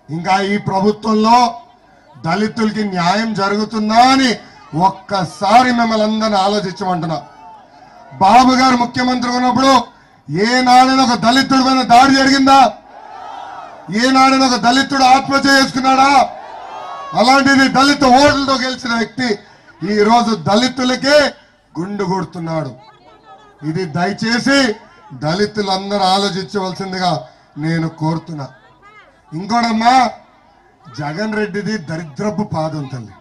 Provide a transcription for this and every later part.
ఇంకా ఈ ప్రభుత్వంలో దళితులకి న్యాయం జరుగుతుందా అని ఒక్కసారి మిమ్మల్ని అందరిని ఆలోచించమంటున్నా బాబు గారు ముఖ్యమంత్రి ఉన్నప్పుడు ఏనాడైనా ఒక దళితుడి మీద దాడి జరిగిందా ఏనాడైనా ఒక దళితుడు ఆత్మహత్య చేసుకున్నాడా అలాంటిది దళిత ఓట్లతో గెలిచిన వ్యక్తి ఈ రోజు దళితులకే గుండు కొడుతున్నాడు ఇది దయచేసి దళితులందరూ ఆలోచించవలసిందిగా నేను కోరుతున్నా ఇంకోటమ్మా జగన్ రెడ్డిది దరిద్రపు పాదం తల్లి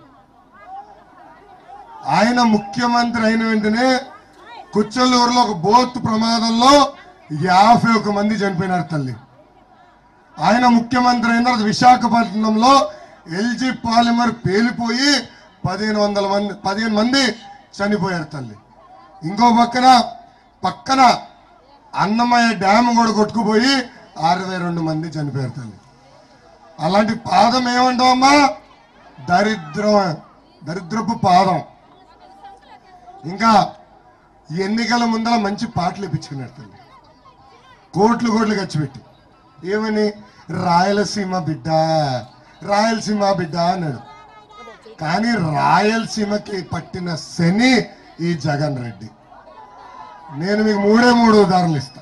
ఆయన ముఖ్యమంత్రి అయిన వెంటనే కుచ్చలూరులో ఒక బోత్ ప్రమాదంలో యాభై ఒక మంది చనిపోయినారు తల్లి ఆయన ముఖ్యమంత్రి అయిన తర్వాత విశాఖపట్నంలో ఎల్జీ పాలిమర్ పేలిపోయి పదిహేను వందల మంది పదిహేను మంది చనిపోయారు తల్లి ఇంకో పక్కన పక్కన అన్నమయ్య డ్యామ్ కూడా కొట్టుకుపోయి అరవై రెండు మంది చనిపోయారు తల్లి అలాంటి పాదం ఏమంటావమ్మా దరిద్రం దరిద్రపు పాదం ఇంకా ఈ ఎన్నికల ముందర మంచి పాటలు ఇప్పించుకున్నారు తల్లి కోట్లు కోట్లు ఖర్చు పెట్టి ఏమని రాయలసీమ బిడ్డ రాయలసీమ బిడ్డ అన్నాడు కానీ రాయలసీమకి పట్టిన శని ఈ జగన్ రెడ్డి నేను మీకు మూడే మూడు ఉదాహరణలు ఇస్తా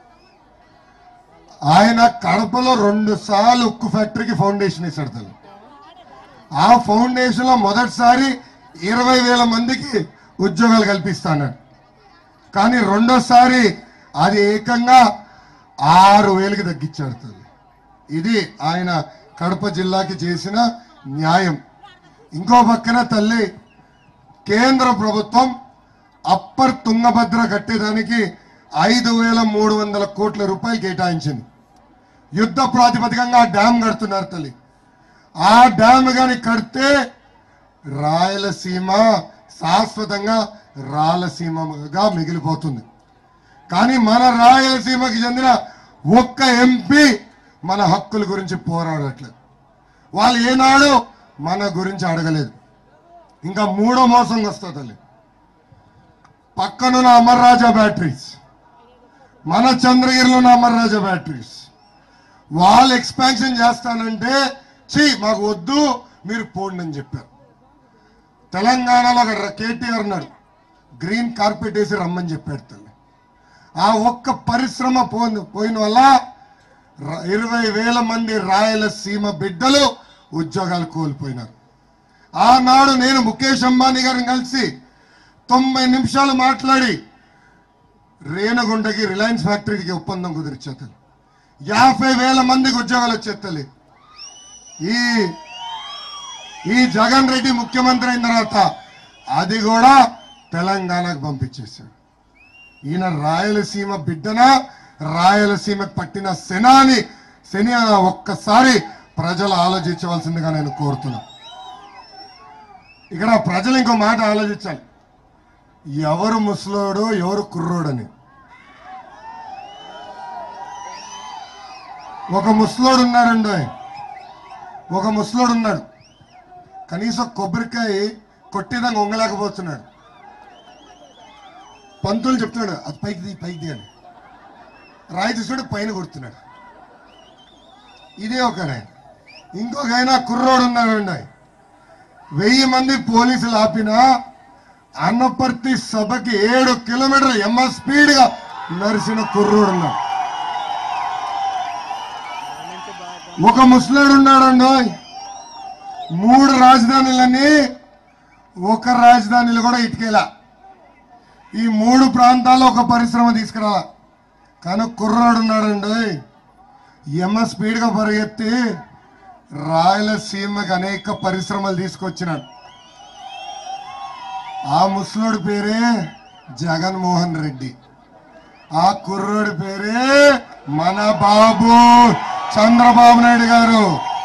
ఆయన కడపలో రెండు సార్లు ఉక్కు ఫ్యాక్టరీకి ఫౌండేషన్ ఇస్తాడు తల్లి ఆ ఫౌండేషన్ లో మొదటిసారి ఇరవై వేల మందికి ఉద్యోగాలు కల్పిస్తాడు కానీ రెండోసారి అది ఏకంగా ఆరు వేలకి తగ్గించాడు తల్లి ఇది ఆయన కడప జిల్లాకి చేసిన న్యాయం ఇంకో పక్కన తల్లి కేంద్ర ప్రభుత్వం అప్పర్ తుంగభద్ర కట్టేదానికి ఐదు వేల మూడు వందల కోట్ల రూపాయలు కేటాయించింది యుద్ధ ప్రాతిపదికంగా ఆ డ్యామ్ కడుతున్నారు తల్లి ఆ డ్యామ్ కానీ కడితే రాయలసీమ శాశ్వతంగా రాయలసీమగా మిగిలిపోతుంది కానీ మన రాయలసీమకి చెందిన ఒక్క ఎంపీ మన హక్కుల గురించి పోరాడట్లేదు వాళ్ళు ఏనాడు మన గురించి అడగలేదు ఇంకా మూడో మోసం వస్తుంది తల్లి పక్కనున్న అమర్రాజా బ్యాటరీస్ మన చంద్రగిరిలో ఉన్న అమర్రాజా బ్యాటరీస్ వాళ్ళు ఎక్స్పాన్షన్ చేస్తానంటే చీ మాకు వద్దు మీరు పోండి అని చెప్పారు తెలంగాణలో అక్కడ కేటీఆర్ ఉన్నాడు గ్రీన్ కార్పెట్ వేసి రమ్మని చెప్పాడు తల్లి ఆ ఒక్క పరిశ్రమ పోయిన పోయిన వల్ల ర- ఇరవై వేల మంది రాయలసీమ బిడ్డలు ఉద్యోగాలు కోల్పోయినారు ఆనాడు నేను ముఖేష్ అంబానీ గారిని కలిసి తొంభై నిమిషాలు మాట్లాడి రేణగుంటకి రిలయన్స్ ఫ్యాక్టరీకి ఒప్పందం కుదిరిచేతలు యాభై వేల మందికి ఉద్యోగాలు వచ్చేతలి ఈ ఈ జగన్ రెడ్డి ముఖ్యమంత్రి అయిన తర్వాత అది కూడా తెలంగాణకు పంపించేశాడు ఈయన రాయలసీమ బిడ్డన రాయలసీమకు పట్టిన శనాని శని అని ఒక్కసారి ప్రజలు ఆలోచించవలసిందిగా నేను కోరుతున్నా ఇక్కడ ప్రజలు ఇంకో మాట ఆలోచించాలి ఎవరు ముసలోడు ఎవరు కుర్రోడని ఒక ముసలోడు ఉన్నాడండి ఒక ముసలోడు ఉన్నాడు కనీసం కొబ్బరికాయ కొట్టేదాకా వంగలేకపోతున్నాడు పంతులు చెప్తున్నాడు అది పైకి ది పైకి ది అని రాయి తీసుకుంటే పైన కొడుతున్నాడు ఇదే ఒక ఆయన ఇంకొక ఆయన కుర్రోడు ఉన్నాడండి వెయ్యి మంది పోలీసులు ఆపినా అన్నపర్తి సభకి ఏడు కిలోమీటర్ల ఎమ్మ స్పీడ్ గా నడిచిన కుర్రోడు ఉన్నాడు ఒక ముసలాడు ఉన్నాడండి మూడు రాజధానులని ఒక రాజధానిలో కూడా ఇటుకేలా ఈ మూడు ప్రాంతాల్లో ఒక పరిశ్రమ తీసుకురాలా కానీ కుర్రాడు ఉన్నాడండి ఎమ్మ స్పీడ్గా పరిగెత్తి రాయలసీమకి అనేక పరిశ్రమలు తీసుకొచ్చినాడు ఆ ముసలోడి పేరే జగన్మోహన్ రెడ్డి ఆ కుర్రోడి పేరే మన బాబు చంద్రబాబు నాయుడు గారు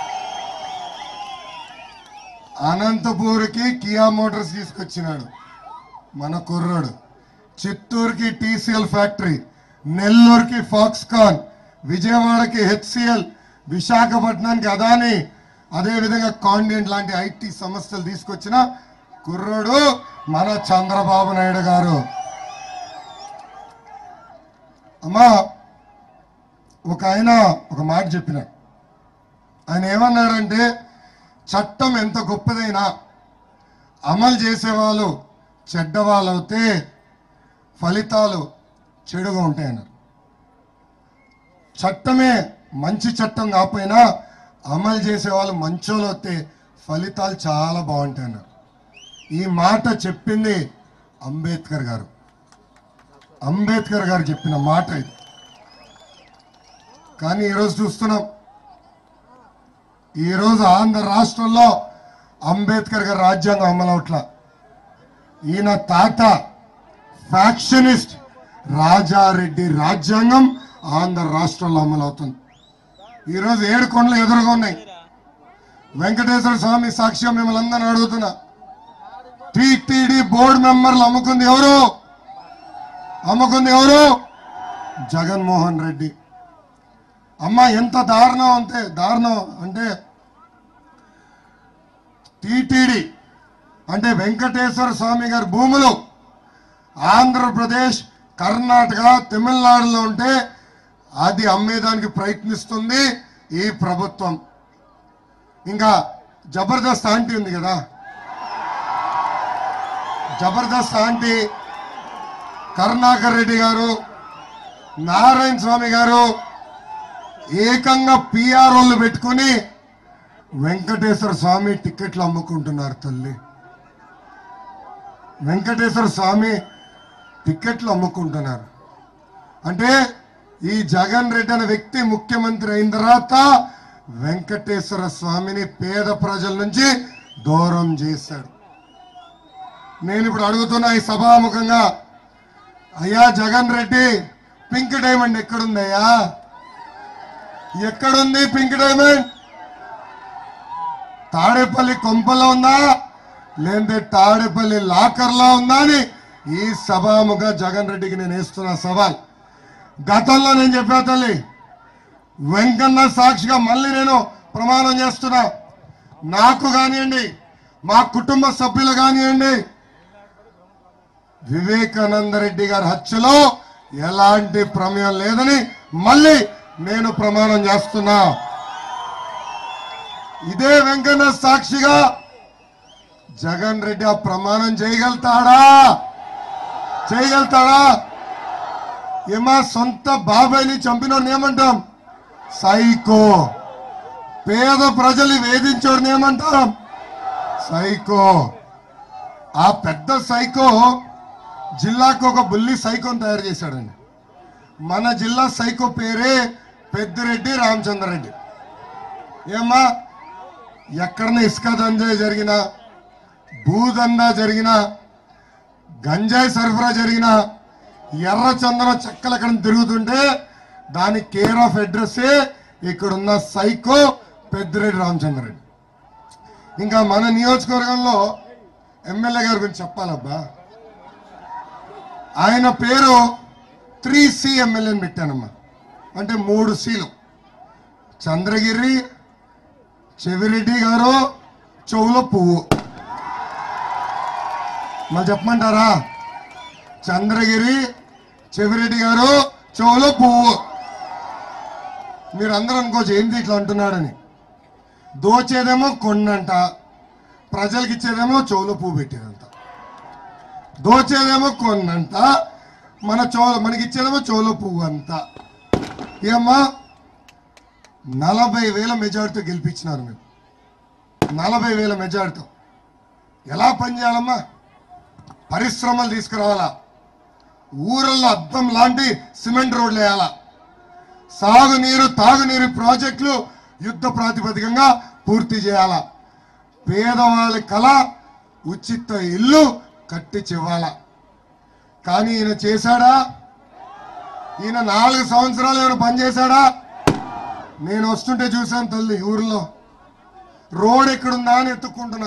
అనంతపూర్కి కియా మోటార్స్ తీసుకొచ్చినాడు మన కుర్రోడు చిత్తూరుకి టీసీఎల్ ఫ్యాక్టరీ నెల్లూరుకి ఫాక్స్కాన్ విజయవాడకి హెచ్సిఎల్ విశాఖపట్నానికి అదాని అదేవిధంగా కాండియంట్ లాంటి ఐటీ సంస్థలు తీసుకొచ్చిన కుర్రోడు మన చంద్రబాబు నాయుడు గారు అమ్మా ఒక ఆయన ఒక మాట చెప్పిన ఆయన ఏమన్నాడంటే చట్టం ఎంత గొప్పదైనా అమలు చేసేవాళ్ళు చెడ్డవాళ్ళు అవుతే ఫలితాలు చెడుగా ఉంటాయన్నారు చట్టమే మంచి చట్టం కాకపోయినా అమలు చేసే వాళ్ళు మంచోళ్ళు వస్తే ఫలితాలు చాలా బాగుంటాయి అన్నారు ఈ మాట చెప్పింది అంబేద్కర్ గారు అంబేద్కర్ గారు చెప్పిన మాట ఇది కానీ ఈరోజు చూస్తున్నాం ఈరోజు ఆంధ్ర రాష్ట్రంలో అంబేద్కర్ గారి రాజ్యాంగం అమలవట్ల ఈయన తాత ఫ్యాక్షనిస్ట్ రాజారెడ్డి రాజ్యాంగం ఆంధ్ర రాష్ట్రంలో అమలవుతుంది ఈరోజు ఏడు కొండలు ఎదురుగా ఉన్నాయి వెంకటేశ్వర స్వామి సాక్ష్యం మిమ్మల్ని అందరిని అడుగుతున్నా టిటిడి బోర్డు మెంబర్లు అమ్ముకుంది ఎవరు అమ్ముకుంది ఎవరు జగన్మోహన్ రెడ్డి అమ్మ ఎంత దారుణం అంతే దారుణం అంటే టిటిడి అంటే వెంకటేశ్వర స్వామి గారి భూములు ఆంధ్రప్రదేశ్ కర్ణాటక తమిళనాడులో ఉంటే అది అమ్మేదానికి ప్రయత్నిస్తుంది ఈ ప్రభుత్వం ఇంకా జబర్దస్త్ ఆంటీ ఉంది కదా జబర్దస్త్ ఆంటీ కరుణాకర్ రెడ్డి గారు నారాయణ స్వామి గారు ఏకంగా పిఆర్ఓలు పెట్టుకుని వెంకటేశ్వర స్వామి టికెట్లు అమ్ముకుంటున్నారు తల్లి వెంకటేశ్వర స్వామి టికెట్లు అమ్ముకుంటున్నారు అంటే ఈ జగన్ రెడ్డి అనే వ్యక్తి ముఖ్యమంత్రి అయిన తర్వాత వెంకటేశ్వర స్వామిని పేద ప్రజల నుంచి దూరం చేశాడు నేను ఇప్పుడు అడుగుతున్నా ఈ సభాముఖంగా అయ్యా జగన్ రెడ్డి పింక్ డైమండ్ ఎక్కడుందయ్యా ఎక్కడుంది పింక్ డైమండ్ తాడేపల్లి కొంపలో ఉందా లేదంటే తాడేపల్లి లాకర్లో ఉందా అని ఈ సభాముఖ జగన్ రెడ్డికి నేను వేస్తున్న సవాల్ గతంలో నేను చెప్పా తల్లి వెంకన్న సాక్షిగా మళ్ళీ నేను ప్రమాణం చేస్తున్నా నాకు కానివ్వండి మా కుటుంబ సభ్యులు కానివ్వండి వివేకానంద రెడ్డి గారి హత్యలో ఎలాంటి ప్రమేయం లేదని మళ్ళీ నేను ప్రమాణం చేస్తున్నా ఇదే వెంకన్న సాక్షిగా జగన్ రెడ్డి ఆ ప్రమాణం చేయగలుగుతాడా చేయగలుగుతాడా ఏమా సొంత బాబాయ్ని చంపినోడిని ఏమంటాం సైకో పేద ప్రజలు వేధించోడిని ఏమంటాం సైకో ఆ పెద్ద సైకో జిల్లాకు ఒక బుల్లి సైకోని తయారు చేశాడండి మన జిల్లా సైకో పేరే పెద్దిరెడ్డి రామచంద్రరెడ్డి ఏమ్మా ఎక్కడన్నా ఇసుక దంజాయి జరిగినా భూదందా జరిగినా గంజాయి సరఫరా జరిగినా ఎర్ర చందనం చెక్కలు ఎక్కడ తిరుగుతుంటే దాని కేర్ ఆఫ్ అడ్రస్సే ఇక్కడున్న సైకో పెద్దిరెడ్డి రామచంద్రరెడ్డి ఇంకా మన నియోజకవర్గంలో ఎమ్మెల్యే గారి గురించి చెప్పాలబ్బా ఆయన పేరు త్రీ సి ఎమ్మెల్యేని పెట్టానమ్మా అంటే మూడు సీలు చంద్రగిరి చెవిరెడ్డి గారు చెవులో పువ్వు మరి చెప్పమంటారా చంద్రగిరి చెవిరెడ్డి గారు చెవులో పువ్వు మీరు అందరూ అనుకోవచ్చు ఏంటి ఇట్లా అంటున్నాడని దోచేదేమో కొండంట ప్రజలకి ఇచ్చేదేమో చెవులో పువ్వు పెట్టేదంట దోచేదేమో కొన్నంట మన చో మనకి ఇచ్చేదేమో చెవులో పువ్వు అంత ఏమ్మా నలభై వేల మెజార్టీతో గెలిపించినారు మీరు నలభై వేల మెజార్టీతో ఎలా పనిచేయాలమ్మా పరిశ్రమలు తీసుకురావాలా ఊరల్లో అద్దం లాంటి సిమెంట్ రోడ్లు వేయాలా సాగునీరు తాగునీరు ప్రాజెక్టులు యుద్ధ ప్రాతిపదికంగా పూర్తి చేయాలా పేదవాళ్ళ కళ ఉచిత ఇల్లు కట్టించివ్వాలా కానీ ఈయన చేశాడా ఈయన నాలుగు సంవత్సరాలు ఏమైనా పనిచేశాడా నేను వస్తుంటే చూశాను తల్లి ఊర్లో రోడ్ ఎక్కడుందా అని ఎత్తుక్కుంటున్నా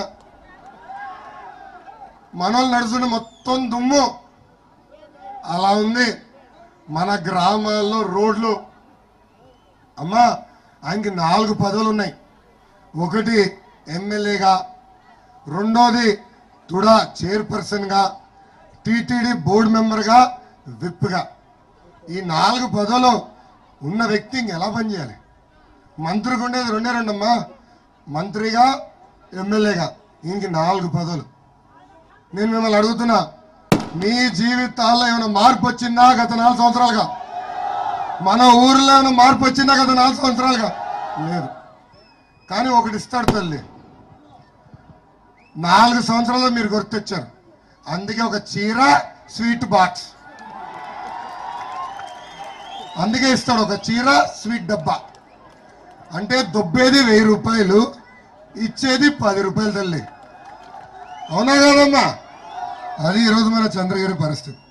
మనోళ్ళు నడుచుంటే మొత్తం దుమ్ము అలా ఉంది మన గ్రామాల్లో రోడ్లు అమ్మా ఆయనకి నాలుగు పదవులు ఉన్నాయి ఒకటి ఎమ్మెల్యేగా రెండోది తుడా చైర్పర్సన్గా టీటీడీ బోర్డు మెంబర్గా విప్గా ఈ నాలుగు పదవులు ఉన్న వ్యక్తి ఇంక ఎలా పనిచేయాలి మంత్రికి ఉండేది రెండే రెండమ్మా మంత్రిగా ఎమ్మెల్యేగా ఇంక నాలుగు పదవులు నేను మిమ్మల్ని అడుగుతున్నా మీ జీవితాల్లో ఏమైనా మార్పు వచ్చిందా గత నాలుగు సంవత్సరాలుగా మన ఊర్లో ఏమైనా మార్పు వచ్చిందా గత నాలుగు సంవత్సరాలుగా లేదు కానీ ఒకటి ఇస్తాడు తల్లి నాలుగు సంవత్సరాలు మీరు గుర్తొచ్చారు అందుకే ఒక చీర స్వీట్ బాక్స్ అందుకే ఇస్తాడు ఒక చీర స్వీట్ డబ్బా అంటే దొబ్బేది వెయ్యి రూపాయలు ఇచ్చేది పది రూపాయలు తల్లి అవునా కాదమ్మా అది ఈరోజు మన చంద్రగిరి పరిస్థితి